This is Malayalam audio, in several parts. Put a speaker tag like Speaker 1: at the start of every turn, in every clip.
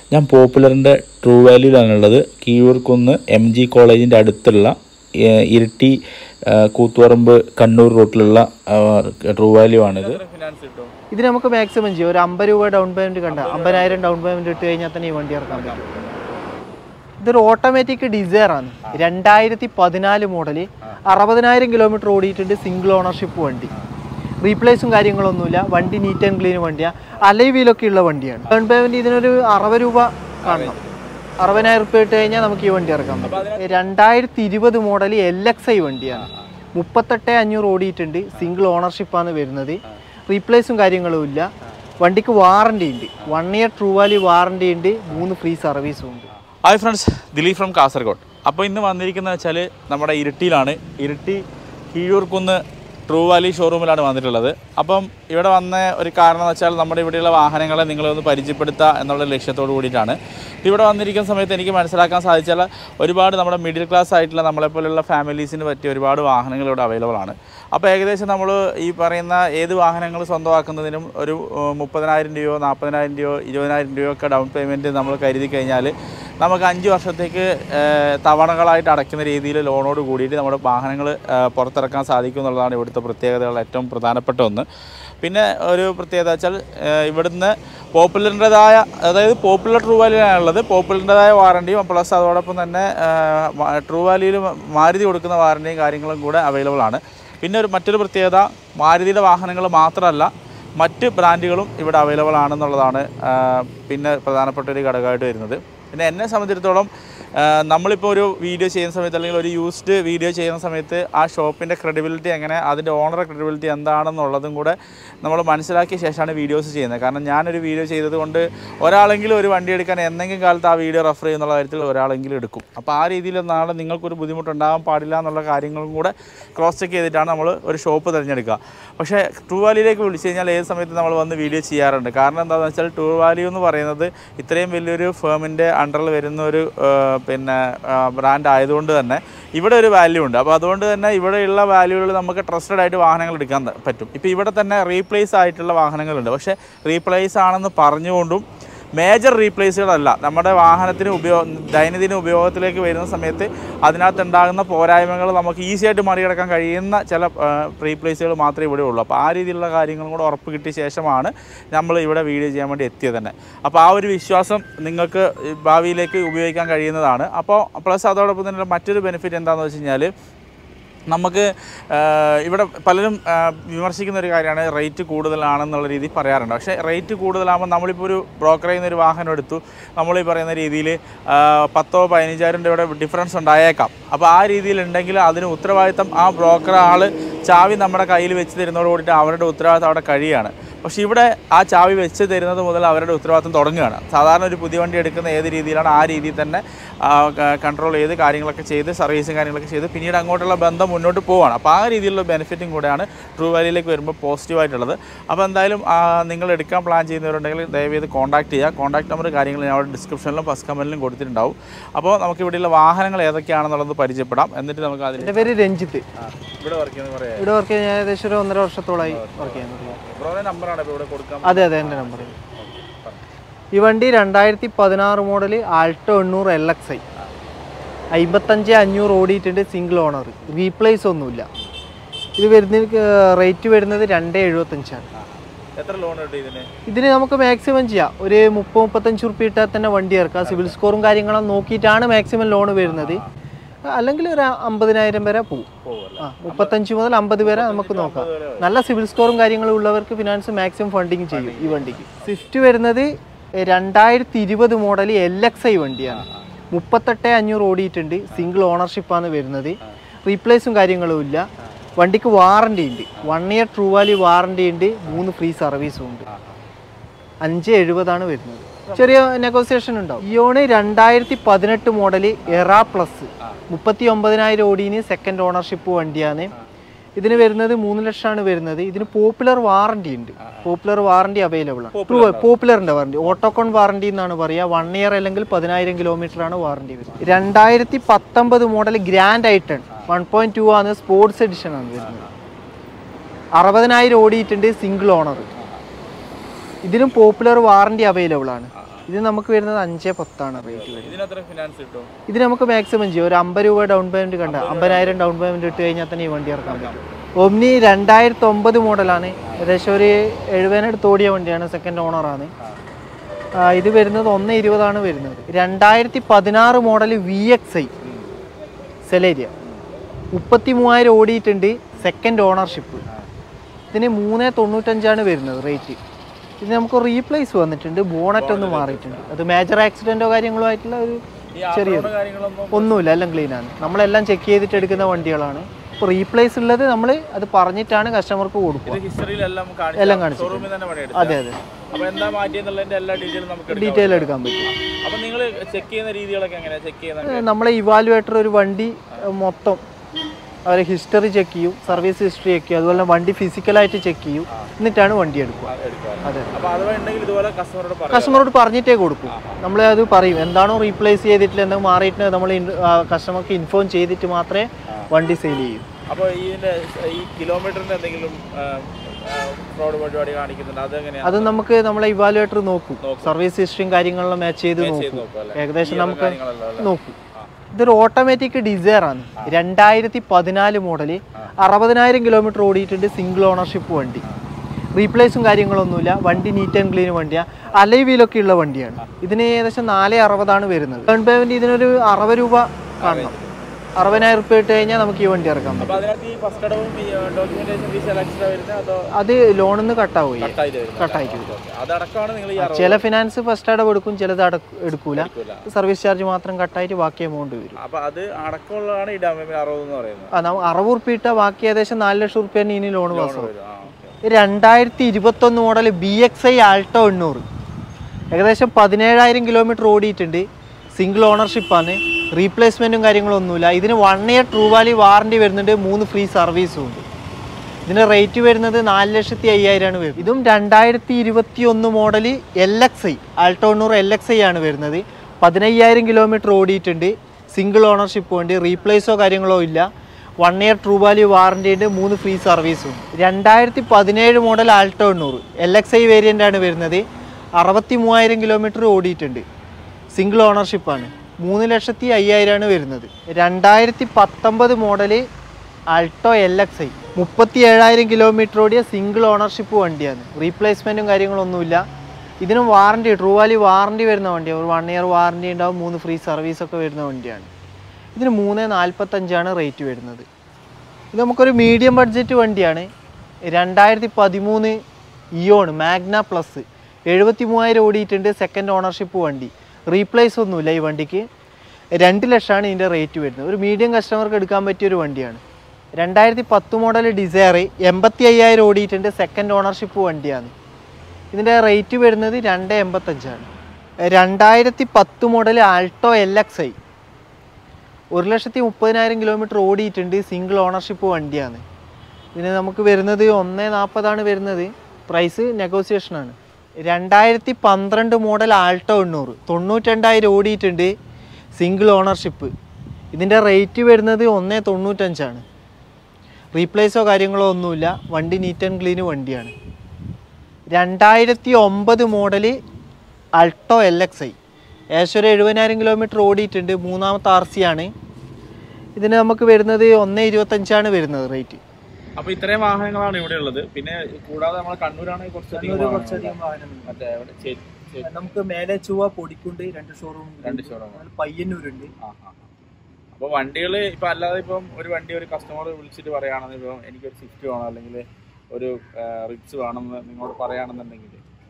Speaker 1: ഞാൻ പോപ്പുലറിൻ്റെ ട്രൂ വാല്യൂലാണുള്ളത് കീഴൂർക്കുന്ന് എം ജി കോളേജിൻ്റെ അടുത്തുള്ള ഏഹ്, ഇരിട്ടി ഏഹ്, കൂത്തുപറമ്പ് കണ്ണൂർ റൂട്ടിലുള്ള ട്രൂ വാല്യൂ ആണിത്
Speaker 2: ഇത് നമുക്ക് മാക്സിമം ചെയ്യും ഒരു അമ്പത് രൂപ ഡൗൺ പേയ്മെന്റ് കണ്ട അമ്പതിനായിരം ഡൗൺ പേയ്മെന്റ് ഇട്ട് കഴിഞ്ഞാൽ തന്നെ ഈ വണ്ടി ഇറക്കാൻ പറ്റും ഇതൊരു ഓട്ടോമാറ്റിക് ഡിസയർ ആണ് രണ്ടായിരത്തി പതിനാല് മോഡൽ അറുപതിനായിരം കിലോമീറ്റർ ഓടിയിട്ടുണ്ട് സിംഗിൾ ഓണർഷിപ്പ് വണ്ടി റീപ്ലേസും കാര്യങ്ങളൊന്നുമില്ല വണ്ടി നീറ്റ് ആൻഡ് ക്ലീൻ വണ്ടിയാണ് അലൈ വീലൊക്കെ ഉള്ള വണ്ടിയാണ് ഡൗൺ പേയ്മെന്റ് ഇതിനൊരു അറുപത് രൂപ കാണണം അറുപതിനായിരം റുപ്യ ഇട്ട് കഴിഞ്ഞാൽ നമുക്ക് ഈ വണ്ടി ഇറക്കാൻ പറ്റും രണ്ടായിരത്തി ഇരുപത് മോഡൽ എൽ എക്സ് ഐ വണ്ടിയാണ് മുപ്പത്തെട്ട് അഞ്ഞൂറ് ഓടിയിട്ടുണ്ട് സിംഗിൾ ഓണർഷിപ്പാണ് വരുന്നത് റീപ്ലേസും കാര്യങ്ങളും ഇല്ല വണ്ടിക്ക് വാറണ്ടി ഉണ്ട് one year true value warranty ഉണ്ട് മൂന്ന് ഫ്രീ സർവീസും ഉണ്ട്
Speaker 1: hi friends Dileep from Kasaragod അപ്പോൾ ഇന്ന് വന്നിരിക്കുന്നത് വെച്ചാൽ നമ്മുടെ ഇരിട്ടിയിലാണ് ഇരിട്ടി കീഴൂർക്കുന്ന് ട്രൂ വാലി ഷോറൂമിലാണ് വന്നിട്ടുള്ളത് അപ്പം ഇവിടെ വന്ന ഒരു കാരണം എന്ന് വെച്ചാൽ നമ്മുടെ ഇവിടെയുള്ള വാഹനങ്ങളെ നിങ്ങളെ ഒന്ന് പരിചയപ്പെടുത്തുക എന്നുള്ള ലക്ഷ്യത്തോട് കൂടിയിട്ടാണ് ഇവിടെ വന്നിരിക്കുന്ന സമയത്ത് എനിക്ക് മനസ്സിലാക്കാൻ സാധിച്ചാൽ ഒരുപാട് നമ്മുടെ മിഡിൽ ക്ലാസ് ആയിട്ടുള്ള നമ്മളെപ്പോലെയുള്ള ഫാമിലീസിന് പറ്റിയ ഒരുപാട് വാഹനങ്ങൾ ഇവിടെ അവൈലബിൾ ആണ് അപ്പോൾ ഏകദേശം നമ്മൾ ഈ പറയുന്ന ഏത് വാഹനങ്ങൾ സ്വന്തമാക്കുന്നതിനും ഒരു ഏഹ്, മുപ്പതിനായിരം രൂപയോ നാൽപ്പതിനായിരം രൂപയോ ഇരുപതിനായിരം രൂപയോ ഒക്കെ ഡൗൺ പേയ്മെൻറ്റ് നമ്മൾ കരുതി കഴിഞ്ഞാൽ നമുക്ക് അഞ്ച് വർഷത്തേക്ക് ഏഹ്, തവണകളായിട്ട് അടയ്ക്കുന്ന രീതിയിൽ ലോണോട് കൂടിയിട്ട് നമ്മുടെ വാഹനങ്ങൾ ഏഹ്, പുറത്തിറക്കാൻ സാധിക്കും എന്നുള്ളതാണ് ഇവിടുത്തെ പ്രത്യേകതകൾ ഏറ്റവും പ്രധാനപ്പെട്ട ഒന്ന് പിന്നെ ഒരു പ്രത്യേകത വെച്ചാൽ ഏഹ്, ഇവിടുന്ന് പോപ്പുലറിൻ്റെതായ അതായത് പോപ്പുലർ ട്രൂ വാല്യൂലാണുള്ളത് പോപ്പുലറിൻ്റെതായ വാറണ്ടിയും പ്ലസ് അതോടൊപ്പം തന്നെ ട്രൂ വാല്യൂയിൽ മാരുതി കൊടുക്കുന്ന വാറണ്ടിയും കാര്യങ്ങളും കൂടെ അവൈലബിൾ ആണ് പിന്നെ ഒരു മറ്റൊരു പ്രത്യേകത മാരുതിയുടെ വാഹനങ്ങൾ മാത്രമല്ല മറ്റ് ബ്രാൻഡുകളും ഇവിടെ അവൈലബിൾ ആണെന്നുള്ളതാണ് ആ, പിന്നെ പ്രധാനപ്പെട്ട ഒരു ഘടകമായിട്ട് വരുന്നത് പിന്നെ എന്നെ സംബന്ധിച്ചിടത്തോളം ആ, നമ്മളിപ്പോൾ ഒരു വീഡിയോ ചെയ്യുന്ന സമയത്ത് അല്ലെങ്കിൽ ഒരു യൂസ്ഡ് വീഡിയോ ചെയ്യുന്ന സമയത്ത് ആ ഷോപ്പിൻ്റെ ക്രെഡിബിലിറ്റി എങ്ങനെ അതിൻ്റെ ഓണറുടെ ക്രെഡിബിലിറ്റി എന്താണെന്നുള്ളതും കൂടെ നമ്മൾ മനസ്സിലാക്കിയ ശേഷമാണ് വീഡിയോസ് ചെയ്യുന്നത് കാരണം ഞാനൊരു വീഡിയോ ചെയ്തത് കൊണ്ട് ഒരാളെങ്കിലും ഒരു വണ്ടി എടുക്കാൻ എന്തെങ്കിലും കാലത്ത് ആ വീഡിയോ റെഫർ ചെയ്യുന്നുള്ള കാര്യത്തിൽ ഒരാളെങ്കിലും എടുക്കും അപ്പോൾ ആ രീതിയിൽ നാളെ നിങ്ങൾക്കൊരു ബുദ്ധിമുട്ടുണ്ടാകാൻ പാടില്ല എന്നുള്ള കാര്യങ്ങളും കൂടെ ക്രോസ് ചെക്ക് ചെയ്തിട്ടാണ് നമ്മൾ ഒരു ഷോപ്പ് തിരഞ്ഞെടുക്കുക പക്ഷേ ട്രൂ വാലിയിലേക്ക് വിളിച്ചു കഴിഞ്ഞാൽ ഏത് സമയത്ത് നമ്മൾ വന്ന് വീഡിയോ ചെയ്യാറുണ്ട് കാരണം എന്താണെന്ന് വെച്ചാൽ ട്രൂ വാല്യൂ എന്ന് പറയുന്നത് ഇത്രയും വലിയൊരു ഫേമിൻ്റെ അണ്ടറിൽ വരുന്ന ഒരു ആ, പിന്നെ ബ്രാൻഡ് ആയതുകൊണ്ട് തന്നെ ഇവിടെ ഒരു വാല്യൂ ഉണ്ട് അപ്പോൾ അതുകൊണ്ട് തന്നെ ഇവിടെയുള്ള വാല്യൂകൾ നമുക്ക് ട്രസ്റ്റഡ് ആയിട്ട് വാഹനങ്ങൾ എടുക്കാൻ ത- പറ്റും ഇപ്പോൾ ഇവിടെ തന്നെ റീപ്ലേസ് ആയിട്ടുള്ള വാഹനങ്ങളുണ്ട് പക്ഷേ റീപ്ലേസ് ആണെന്ന് പറഞ്ഞുകൊണ്ടും മേജർ റീപ്ലേസുകളല്ല നമ്മുടെ വാഹനത്തിന് ഉപയോഗ ദൈനംദിന ഉപയോഗത്തിലേക്ക് വരുന്ന സമയത്ത് അതിനകത്ത് ഉണ്ടാകുന്ന പോരായ്മകൾ നമുക്ക് ഈസി ആയിട്ട് മറികടക്കാൻ കഴിയുന്ന ചില റീപ്ലേസുകൾ മാത്രമേ ഇവിടെ ഉള്ളൂ അപ്പോൾ ആ രീതിയിലുള്ള കാര്യങ്ങളും കൂടെ ഉറപ്പ് കിട്ടിയ ശേഷമാണ് നമ്മൾ ഇവിടെ വീഡിയോ ചെയ്യാൻ വേണ്ടി എത്തിയത് തന്നെ അപ്പോൾ ആ ഒരു വിശ്വാസം നിങ്ങൾക്ക് ഈ ഭാവിയിലേക്ക് ഉപയോഗിക്കാൻ കഴിയുന്നതാണ് അപ്പോൾ പ്ലസ് അതോടൊപ്പം തന്നെ മറ്റൊരു ബെനിഫിറ്റ് എന്താണെന്ന് വെച്ച് കഴിഞ്ഞാൽ നമുക്ക് ആ, ഇവിടെ പലരും ആ, വിമർശിക്കുന്ന ഒരു കാര്യമാണ് റേറ്റ് കൂടുതലാണെന്നുള്ള രീതിയിൽ പറയാറുണ്ട് പക്ഷേ റേറ്റ് കൂടുതലാകുമ്പോൾ നമ്മളിപ്പോൾ ഒരു ബ്രോക്കറിൽ നിന്ന് ഒരു വാഹനം എടുത്തു നമ്മൾ ഈ പറയുന്ന രീതിയിൽ പത്തോ പതിനഞ്ചായിരം രൂപയുടെ ഡിഫറൻസ് ഉണ്ടായേക്കാം അപ്പോൾ ആ രീതിയിൽ ഉണ്ടെങ്കിൽ അതിന് ഉത്തരവാദിത്തം ആ ബ്രോക്കർ ആൾ ചാവി നമ്മുടെ കയ്യിൽ വെച്ച് തരുന്നതോട് കൂടിയിട്ട് അവരുടെ ഉത്തരവാദിത്തം അവിടെ കഴിയുകയാണ് പക്ഷേ ഇവിടെ ആ ചാവി വെച്ച് തരുന്നത് മുതൽ അവരുടെ ഉത്തരവാദിത്തം തുടങ്ങുകയാണ് സാധാരണ ഒരു പുതിയ വണ്ടി എടുക്കുന്ന ഏത് രീതിയിലാണ് ആ രീതിയിൽ തന്നെ കൺട്രോൾ ചെയ്ത് കാര്യങ്ങളൊക്കെ ചെയ്ത് സർവീസും കാര്യങ്ങളൊക്കെ ചെയ്ത് പിന്നീട് അങ്ങോട്ടുള്ള ബന്ധം മുന്നോട്ട് പോവുകയാണ് അപ്പോൾ ആ രീതിയിലുള്ള ബെനിഫിറ്റും കൂടെയാണ് ട്രൂ വാലിയിലേക്ക് വരുമ്പോൾ പോസിറ്റീവായിട്ടുള്ളത് അപ്പോൾ എന്തായാലും ആ, നിങ്ങൾ എടുക്കാൻ പ്ലാൻ ചെയ്യുന്നവരുണ്ടെങ്കിൽ ദയവേത് കോൺടാക്ട് ചെയ്യുക കോൺടാക്ട് നമ്പർ കാര്യങ്ങൾ ഞാൻ അവിടെ ഡിസ്ക്രിപ്ഷനിലും ഫസ്റ്റ് കമൻറ്റിലും കൊടുത്തിട്ടുണ്ടാവും അപ്പോൾ നമുക്ക് ഇവിടെയുള്ള വാഹനങ്ങൾ ഏതൊക്കെയാണെന്നുള്ളത് പരിചയപ്പെടാം എന്നിട്ട് നമുക്ക് അതിൽ
Speaker 2: എൻ്റെ പേര് രഞ്ജിത്ത്
Speaker 1: ഇവിടെ വർക്ക് ചെയ്യുന്ന പറയാം
Speaker 2: ഇവിടെ വർക്ക് ചെയ്യാൻ ഏകദേശം ഒരു ഒന്നര വർഷത്തോളമായി വർക്ക് ചെയ്യാൻ തുടങ്ങി
Speaker 1: ബ്രോയുടെ നമ്പറാണ് ഇപ്പോൾ ഇവിടെ കൊടുക്കാൻ
Speaker 2: അതെ അതെ എൻ്റെ നമ്പർ ഈ വണ്ടി രണ്ടായിരത്തി പതിനാറ് മോഡൽ ആൾട്ടോ എണ്ണൂറ് എൽ എക്സ് ഐ അമ്പത്തഞ്ച് അഞ്ഞൂറ് ഓടിയിട്ടുണ്ട് സിംഗിൾ ഓണർ റീപ്ലേസ് ഒന്നുമില്ല ഇത് വരുന്ന റേറ്റ് വരുന്നത് രണ്ട് എഴുപത്തഞ്ചാണ്
Speaker 1: എത്ര ലോൺ കിട്ടും ഇതിന്
Speaker 2: ഇതിന് നമുക്ക് മാക്സിമം ചെയ്യാം ഒരു മുപ്പത് മുപ്പത്തഞ്ച് റുപ്യ ഇട്ടാൽ തന്നെ വണ്ടി ഇറക്കാം സിവിൽ സ്കോറും കാര്യങ്ങളും നോക്കിയിട്ടാണ് മാക്സിമം ലോൺ വരുന്നത് അല്ലെങ്കിൽ ഒരു അമ്പതിനായിരം വരെ പോകും
Speaker 1: പോവല്ല
Speaker 2: ആ മുപ്പത്തഞ്ച് മുതൽ അമ്പത് വരെ നമുക്ക് നോക്കാം നല്ല സിവിൽ സ്കോറും കാര്യങ്ങളും ഉള്ളവർക്ക് ഫിനാൻസ് മാക്സിമം ഫണ്ടിങ് ചെയ്യും ഈ വണ്ടിക്ക് സ്വിഫ്റ്റ് വരുന്നത് രണ്ടായിരത്തി ഇരുപത് മോഡൽ എൽ എക്സ് ഐ വണ്ടിയാണ് മുപ്പത്തെട്ട് അഞ്ഞൂറ് ഓടിയിട്ടുണ്ട് സിംഗിൾ ഓണർഷിപ്പാണ് വരുന്നത് റീപ്ലേസും കാര്യങ്ങളും ഇല്ല വണ്ടിക്ക് വാറണ്ടി ഉണ്ട് one year true value warranty ഉണ്ട് മൂന്ന് ഫ്രീ സർവീസും ഉണ്ട് അഞ്ച് എഴുപതാണ് വരുന്നത് ചെറിയ നെഗോസിയേഷൻ ഉണ്ടാവും ഇയോണ് രണ്ടായിരത്തി പതിനെട്ട് മോഡൽ എറ പ്ലസ് മുപ്പത്തി ഒമ്പതിനായിരം ഓടിന് സെക്കൻഡ് ഓണർഷിപ്പ് വണ്ടിയാണ് ഇതിന് വരുന്നത് മൂന്ന് ലക്ഷമാണ് വരുന്നത് ഇതിന് പോപ്പുലർ വാറണ്ടി ഉണ്ട് പോപ്പുലർ വാറണ്ടി അവൈലബിൾ ആണ് പോപ്പുലറിന്റെ വാറണ്ടി ഓട്ടോകോൺ വാറണ്ടി എന്നാണ് പറയുക വൺ ഇയർ അല്ലെങ്കിൽ പതിനായിരം കിലോമീറ്റർ ആണ് വാറണ്ടി വരുന്നത് രണ്ടായിരത്തി പത്തൊമ്പത് model grand i ten one point two ആണ് സ്പോർട്സ് എഡിഷൻ ആണ് വരുന്നത് അറുപതിനായിരം ഓടിയിട്ടുണ്ട് സിംഗിൾ ഓണർ ഇതിനും പോപ്പുലർ വാറണ്ടി അവൈലബിൾ ആണ് ഇത് നമുക്ക് വരുന്നത് അഞ്ച് പത്താണ് റേറ്റ് വരുന്നത്
Speaker 1: ഇതിനെത്ര ഫിനാൻസ് കിട്ടും
Speaker 2: ഇത് നമുക്ക് മാക്സിമം ചെയ്യും ഒരു അമ്പത് രൂപ ഡൗൺ പേയ്മെന്റ് കണ്ട അമ്പതിനായിരം ഡൗൺ പേയ്മെന്റ് ഇട്ട് കഴിഞ്ഞാൽ തന്നെ ഈ വണ്ടി ഇറക്കാൻ പറ്റും ഒമ്നി രണ്ടായിരത്തി ഒമ്പത് മോഡലാണ് ഏകദേശം ഒരു എഴുപതിനടുത്ത് ഓടിയ വണ്ടിയാണ് സെക്കൻഡ് ഓണറാണ് ഇത് വരുന്നത് ഒന്ന് ഇരുപതാണ് വരുന്നത് രണ്ടായിരത്തി പതിനാറ് model V X I Celerio മുപ്പത്തി മൂവായിരം ഓടിയിട്ടുണ്ട് സെക്കൻഡ് ഓണർഷിപ്പ് ഇതിന് മൂന്ന് തൊണ്ണൂറ്റഞ്ചാണ് വരുന്നത് റേറ്റ് ഇത് നമുക്ക് റീപ്ലേസ് വന്നിട്ടുണ്ട് ബോണറ്റ് ഒന്ന് മാറിയിട്ടുണ്ട് അത് മേജർ ആക്സിഡൻറ്റോ കാര്യങ്ങളോ ആയിട്ടുള്ള ഒരു
Speaker 1: ഈ ആറോണ കാര്യങ്ങളൊന്നും
Speaker 2: ഒന്നുമില്ല എല്ലാം ക്ലീൻ ആണ് നമ്മളെല്ലാം ചെക്ക് ചെയ്തിട്ട് എടുക്കുന്ന വണ്ടികളാണ് ഇപ്പോൾ റീപ്ലേസ് ഉള്ളത് നമ്മൾ അത് പറഞ്ഞിട്ടാണ് കസ്റ്റമർക്ക് കൊടുക്കുക
Speaker 1: ഹിസ്റ്ററിയിലെല്ലാം
Speaker 2: എല്ലാം
Speaker 1: കാണിച്ചു
Speaker 2: കാണിച്ചിട്ടുണ്ട്.
Speaker 1: ഷോറൂമിൽ തന്നെ പണിയെടുത്തു
Speaker 2: അതെ അതെ
Speaker 1: അപ്പൊ എന്താ മാറ്റിയെന്നുള്ളതിന്റെ എല്ലാ ഡീറ്റെയിലും നമുക്ക് എടുക്കാം
Speaker 2: ഡീറ്റെയിൽ എടുക്കാൻ പറ്റും
Speaker 1: അപ്പൊ നിങ്ങൾ ചെക്ക് ചെയ്യുന്ന രീതികളൊക്കെ എങ്ങനെയാ ചെക്ക് ചെയ്യുന്നത്
Speaker 2: ഏഹ് നമ്മളെ ഇവാലുവേറ്റർ ഒരു വണ്ടി ഏഹ് മൊത്തം അവരെ ഹിസ്റ്ററി ചെക്ക് ചെയ്യും സർവീസ് ഹിസ്റ്ററി ചെക്ക് ചെയ്യും അതുപോലെ തന്നെ വണ്ടി ഫിസിക്കലായിട്ട് ചെക്ക് ചെയ്യും എന്നിട്ടാണ് വണ്ടി എടുക്കുക
Speaker 1: എടുക്കുക
Speaker 2: അതെ
Speaker 1: അപ്പൊ അഥവാ ഉണ്ടെങ്കിൽ ഇതുപോലെ കസ്റ്റമറോട് പറയാം
Speaker 2: കസ്റ്റമറോട് പറഞ്ഞിട്ടേ കൊടുക്കും നമ്മൾ അത് പറയും എന്താണോ റീപ്ലേസ് ചെയ്തിട്ടില്ല എന്തെങ്കിലും മാറിയിട്ട് നമ്മൾ കസ്റ്റമർക്ക് ഇൻഫോം ചെയ്തിട്ട് മാത്രമേ വണ്ടി സെയിൽ ചെയ്യൂ
Speaker 1: അപ്പൊ ഇതിന്റെ ഈ കിലോമീറ്ററിന്റെ എന്തെങ്കിലും ഫ്രോഡ് പരിപാടി കാണിക്കുന്നുണ്ട് അതെങ്ങനെയാ
Speaker 2: അത് നമുക്ക് നമ്മളെ ഇവാലുവേറ്റർ നോക്കും സർവീസ് ഹിസ്റ്ററിയും കാര്യങ്ങളെല്ലാം മാച്ച് ചെയ്ത്
Speaker 1: ചെയ്ത്
Speaker 2: നോക്കും
Speaker 1: നോക്കും അല്ലേ
Speaker 2: ഏകദേശം നമുക്ക്
Speaker 1: കാര്യങ്ങളെല്ലാം അല്ലേ?
Speaker 2: നോക്കും ഇതൊരു ഓട്ടോമാറ്റിക് ഡിസയർ ആണ് രണ്ടായിരത്തി പതിനാല് മോഡല് അറുപതിനായിരം കിലോമീറ്റർ ഓടിയിട്ടുണ്ട് സിംഗിൾ ഓണർഷിപ്പ് വണ്ടി റീപ്ലേസും കാര്യങ്ങളൊന്നുമില്ല വണ്ടി നീറ്റ് ആൻഡ് ക്ലീൻ വണ്ടിയാണ് അലൈ വീലൊക്കെ ഉള്ള വണ്ടിയാണ് ഇതിന് ഏകദേശം നാല് അറുപതാണ് വരുന്നത് ഡൗൺ പേയ്മെന്റ് ഇതിനൊരു അറുപത് രൂപ കാണണം അറുപതിനായിരം റുപ്യ ഇട്ട് കഴിഞ്ഞാൽ നമുക്ക് ഈ വണ്ടി ഇറക്കാൻ പറ്റും
Speaker 1: അപ്പൊ അതിനകത്ത് ഈ ഫസ്റ്റ് അടവും ഈ ഡോക്യുമെന്റേഷൻ ഫീസ് എല്ലാം എക്സ്ട്രാ വരുന്നത് അതോ
Speaker 2: അത് ലോണിൽ നിന്ന് കട്ടാവും
Speaker 1: കട്ടായിട്ട് വരുന്നത്
Speaker 2: കട്ടായിട്ട് വരും
Speaker 1: ഓക്കേ. അതടക്കമാണ് നിങ്ങൾ ഈ അറുപത്
Speaker 2: ചില ഫിനാൻസ് ഫസ്റ്റ് അടവ് എടുക്കും ചിലത് അടക്ക എടുക്കൂല
Speaker 1: എടുക്കൂല.
Speaker 2: സർവീസ് ചാർജ് മാത്രം കട്ടായിട്ട് ബാക്കി എമൗണ്ട് വരും
Speaker 1: അപ്പൊ അത് അടക്കമുള്ളതാണ് ഈ ഡൗൺ പേയ്മെന്റ് അറുപത് എന്ന് പറയുന്നത്
Speaker 2: ആ നമ്മ അറുപത് റുപ്യ ഇട്ടാൽ ബാക്കി ഏകദേശം നാല് ലക്ഷം റുപ്യ തന്നെ ഇനി ലോൺ പാസ്സാവും
Speaker 1: വരും. ആ, ഓക്കേ.
Speaker 2: രണ്ടായിരത്തി ഇരുപത്തൊന്ന് model B X I Alto എണ്ണൂറ് ഏകദേശം പതിനേഴായിരം കിലോമീറ്റർ ഓടിയിട്ടുണ്ട് സിംഗിൾ ഓണർഷിപ്പാണ് റീപ്ലേസ്മെൻറ്റും കാര്യങ്ങളൊന്നുമില്ല ഇതിന് one year true value warranty വരുന്നുണ്ട് മൂന്ന് ഫ്രീ സർവീസും ഉണ്ട് ഇതിന് റേറ്റ് വരുന്നത് നാല് ലക്ഷത്തി അയ്യായിരമാണ് വരുന്നത് ഇതും രണ്ടായിരത്തി ഇരുപത്തി ഒന്ന് model L X I Alto എണ്ണൂറ് എൽ എക്സ് ഐ ആണ് വരുന്നത് പതിനയ്യായിരം കിലോമീറ്റർ ഓടിയിട്ടുണ്ട് സിംഗിൾ ഓണർഷിപ്പ് ഉണ്ട് റീപ്ലേസോ കാര്യങ്ങളോ ഇല്ല one year true value warranty ഉണ്ട് മൂന്ന് ഫ്രീ സർവീസും രണ്ടായിരത്തി പതിനേഴ് മോഡൽ ആൾട്ടോ എണ്ണൂറ് എൽ എക്സ് ഐ വേരിയൻ്റ് ആണ് വരുന്നത് അറുപത്തി മൂവായിരം കിലോമീറ്റർ ഓടിയിട്ടുണ്ട് സിംഗിൾ ഓണർഷിപ്പാണ് മൂന്ന് ലക്ഷത്തി അയ്യായിരമാണ് വരുന്നത് രണ്ടായിരത്തി പത്തൊമ്പത് model Alto L X I മുപ്പത്തി ഏഴായിരം കിലോമീറ്റർ ഓടിയ സിംഗിൾ ഓണർഷിപ്പ് വണ്ടിയാണ് റീപ്ലേസ്മെൻറ്റും കാര്യങ്ങളൊന്നുമില്ല ഇതിനും വാറണ്ടി ട്രൂ വാലി വാറണ്ടി വരുന്ന വണ്ടിയാണ് ഒരു വൺ ഇയർ വാറണ്ടി ഉണ്ടാവും മൂന്ന് ഫ്രീ സർവീസൊക്കെ വരുന്ന വണ്ടിയാണ് ഇതിന് മൂന്ന് നാൽപ്പത്തഞ്ചാണ് റേറ്റ് വരുന്നത് ഇത് നമുക്കൊരു മീഡിയം ബഡ്ജറ്റ് വണ്ടിയാണ് രണ്ടായിരത്തി പതിമൂന്ന് ഇയോൺ മാഗ്ന പ്ലസ് എഴുപത്തി മൂവായിരം ഓടിയിട്ടുണ്ട് സെക്കൻഡ് ഓണർഷിപ്പ് വണ്ടി റീപ്ലേസ് ഒന്നുമില്ല ഈ വണ്ടിക്ക് രണ്ട് ലക്ഷമാണ് ഇതിൻ്റെ റേറ്റ് വരുന്നത് ഒരു മീഡിയം കസ്റ്റമർക്ക് എടുക്കാൻ പറ്റിയ ഒരു വണ്ടിയാണ് രണ്ടായിരത്തി പത്ത് മോഡൽ ഡിസയർ എൺപത്തി അയ്യായിരം ഓടിയിട്ടുണ്ട് സെക്കൻഡ് ഓണർഷിപ്പ് വണ്ടിയാണ് ഇതിൻ്റെ റേറ്റ് വരുന്നത് രണ്ട് എൺപത്തഞ്ചാണ് രണ്ടായിരത്തി പത്ത് model Alto L X I ഒരു ലക്ഷത്തി മുപ്പതിനായിരം കിലോമീറ്റർ ഓടിയിട്ടുണ്ട് സിംഗിൾ ഓണർഷിപ്പ് വണ്ടിയാണ് ഇതിന് നമുക്ക് വരുന്നത് ഒന്ന് നാൽപ്പതാണ് വരുന്നത് പ്രൈസ് നെഗോസിയേഷനാണ് രണ്ടായിരത്തി പന്ത്രണ്ട് മോഡൽ ആൾട്ടോ എണ്ണൂറ് തൊണ്ണൂറ്റിരണ്ടായിരം ഓടിയിട്ടുണ്ട് സിംഗിൾ ഓണർഷിപ്പ് ഇതിൻ്റെ റേറ്റ് വരുന്നത് ഒന്ന് തൊണ്ണൂറ്റഞ്ചാണ് റീപ്ലേസോ കാര്യങ്ങളോ ഒന്നുമില്ല വണ്ടി നീറ്റ് ആൻഡ് ക്ലീൻ വണ്ടിയാണ് രണ്ടായിരത്തി ഒമ്പത് model Alto L X I ഏകദേശം ഒരു എഴുപതിനായിരം കിലോമീറ്റർ ഓടിയിട്ടുണ്ട് മൂന്നാമത്തെ ആർ സി ആണ് ഇതിന് നമുക്ക് വരുന്നത് ഒന്ന് ഇരുപത്തഞ്ചാണ് വരുന്നത് റേറ്റ്
Speaker 1: അപ്പൊ ഇത്രയും വാഹനങ്ങളാണ് ഇവിടെ ഉള്ളത് പിന്നെ കൂടാതെ നമ്മളെ കണ്ണൂരാണെങ്കിൽ കുറച്ചധികം
Speaker 2: കുറച്ചധികം
Speaker 1: വാഹനങ്ങൾ. മറ്റേ അവിടെ ചെ- ചെ-
Speaker 2: നമുക്ക് മേലെ ചുവ പൊടിക്കുണ്ട് രണ്ട് ഷോറൂം
Speaker 1: രണ്ട് ഷോറൂം
Speaker 2: പയ്യന്നൂരുണ്ട്
Speaker 1: ആ, ആ, ആ. അപ്പൊ വണ്ടികള് ഇപ്പൊ അല്ലാതെ ഇപ്പം ഒരു വണ്ടി ഒരു കസ്റ്റമർ വിളിച്ചിട്ട് പറയുകയാണെന്ന് ഇപ്പം എനിക്കൊരു സ്വിഫ്റ്റ് വേണം അല്ലെങ്കിൽ ഒരു റിപ്സ് വേണമെന്ന് നിങ്ങളോട് പറയുകയാണെന്നുണ്ടെങ്കിൽ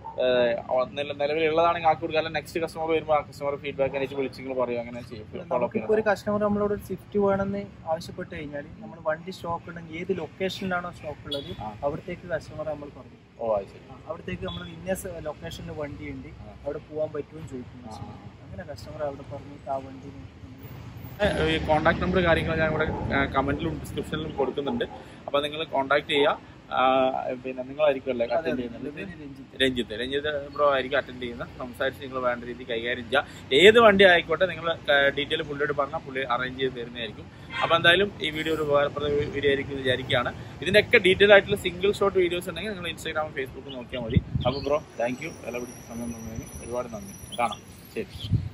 Speaker 1: നിലവിലുള്ളതാണെങ്കിൽ ആക്കി കൊടുക്കുക അല്ലെങ്കിൽ നെക്സ്റ്റ് കസ്റ്റമർ വരുമ്പോൾ ആ കസ്റ്റമർ ഫീഡ്ബാക്ക് എനിക്ക് വിളിച്ച് നിങ്ങൾ പറയും അങ്ങനെ ചെയ്യും ഫോളോ
Speaker 2: നമുക്കിപ്പോൾ ഒരു കസ്റ്റമർ നമ്മളോട് ഒരു സ്വിഫ്റ്റ് വേണമെന്ന് ആവശ്യപ്പെട്ട് കഴിഞ്ഞാൽ നമ്മൾ വണ്ടി സ്റ്റോക്ക് ഉണ്ടെങ്കിൽ ഏത് ലൊക്കേഷനിലാണോ സ്റ്റോക്ക് ഉള്ളത്
Speaker 1: ആ.
Speaker 2: അവിടത്തേക്ക് കസ്റ്റമർ നമ്മൾ പറയും
Speaker 1: ഓ അത് ശരി
Speaker 2: ആ, അവിടത്തേക്ക് നമ്മൾ ഇന്ന ലൊക്കേഷനിൽ വണ്ടി ഉണ്ട്
Speaker 1: ആ.
Speaker 2: അവിടെ പോകാൻ പറ്റുമെന്ന് ചോദിക്കും
Speaker 1: ആ, ആ.
Speaker 2: അങ്ങനെ കസ്റ്റമർ അവിടെ പറഞ്ഞിട്ട് ആ വണ്ടി നോക്കി നമ്മള്
Speaker 1: ഈ കോൺടാക്ട് നമ്പർ കാര്യങ്ങൾ ഞാൻ ഇവിടെ കമന്റിലും ഡിസ്ക്രിപ്ഷനിലും കൊടുക്കുന്നുണ്ട് അപ്പോൾ നിങ്ങൾ കോൺടാക്ട് ചെയ്യുക ആ, പിന്നെ നിങ്ങളായിരിക്കുമല്ലേ അറ്റൻഡ് ചെയ്യുന്നത് രഞ്ജിത്ത് രഞ്ജിത്ത് ബ്രോ ആയിരിക്കും അറ്റൻഡ് ചെയ്യുന്നത് സംസാരിച്ച് നിങ്ങൾ വേണ്ട രീതിയിൽ കൈകാര്യം ചെയ്യുക ഏത് വണ്ടി ആയിക്കോട്ടെ നിങ്ങൾ ഡീറ്റെയിൽ പുള്ളിയോട് പറഞ്ഞാൽ പുള്ളി അറേഞ്ച് ചെയ്ത് തരുന്നതായിരിക്കും അപ്പോൾ എന്തായാലും ഈ വീഡിയോ ഒരു ഉപകാരപ്രദ വീഡിയോ ആയിരിക്കും എന്ന് വിചാരിക്കുകയാണ് ഇതിൻ്റെയൊക്കെ ഡീറ്റെയിൽ ആയിട്ടുള്ള സിംഗിൾ ഷോട്ട് വീഡിയോസ് ഉണ്ടെങ്കിൽ നിങ്ങൾ ഇൻസ്റ്റാഗ്രാമും ഫേസ്ബുക്കും നോക്കിയാൽ മതി അപ്പോൾ ബ്രോ താങ്ക് യു വില പിടിച്ച സമയം തന്നതിന് ഒരുപാട് നന്ദി കാണാം ശരി